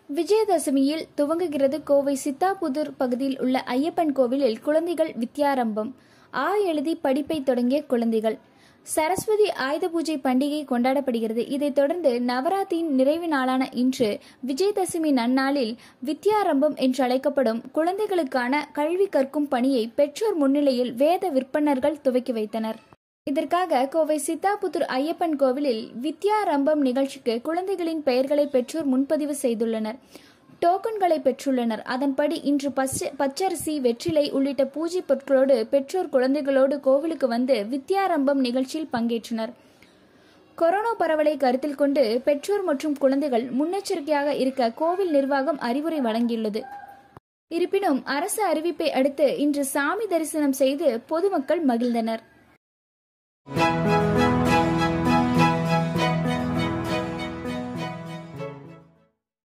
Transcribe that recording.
விஜயதசமியில் துவங்குகிறது கோவை சித்தாபுதூர் பகுதியில் உள்ள ஐயப்பன் கோவிலில் குழந்தைகள் வித்யாரம்பம் ஆ எழுதி படிப்பை தொடங்கிய குழந்தைகள் சரஸ்வதி ஆயுத பூஜை பண்டிகை கொண்டாடப்படுகிறது இதைத் தொடர்ந்து நவராத்திரியின் நிறைவு நாளான இன்று விஜயதசமி நன்னாளில் வித்யாரம்பம் என்று அழைக்கப்படும் குழந்தைகளுக்கான கல்வி கற்கும் பணியை பெற்றோர் முன்னிலையில் வேத விற்பனர்கள் துவக்கி வைத்தனர் இதற்காக கோவை சித்தாபுத்தூர் ஐயப்பன் கோவிலில் வித்யாரம்பம் நிகழ்ச்சிக்கு குழந்தைகளின் பெயர்களை பெற்றோர் முன்பதிவு செய்துள்ளனர் டோக்கன்களை பெற்றுள்ளனர் அதன்படி இன்று பச்ச- பச்சரிசி வெற்றிலை உள்ளிட்ட பூஜை பொருட்களோடு பெற்றோர் குழந்தைகளோடு கோவிலுக்கு வந்து வித்யாரம்பம் நிகழ்ச்சியில் பங்கேற்றனர் கொரோனா பரவலை கருத்தில் கொண்டு பெற்றோர் மற்றும் குழந்தைகள் முன்னெச்சரிக்கையாக இருக்க கோவில் நிர்வாகம் அறிவுரை வழங்கியுள்ளது இருப்பினும் அரசு அறிவிப்பை அடுத்து இன்று சாமி தரிசனம் செய்து பொதுமக்கள் மகிழ்ந்தனர்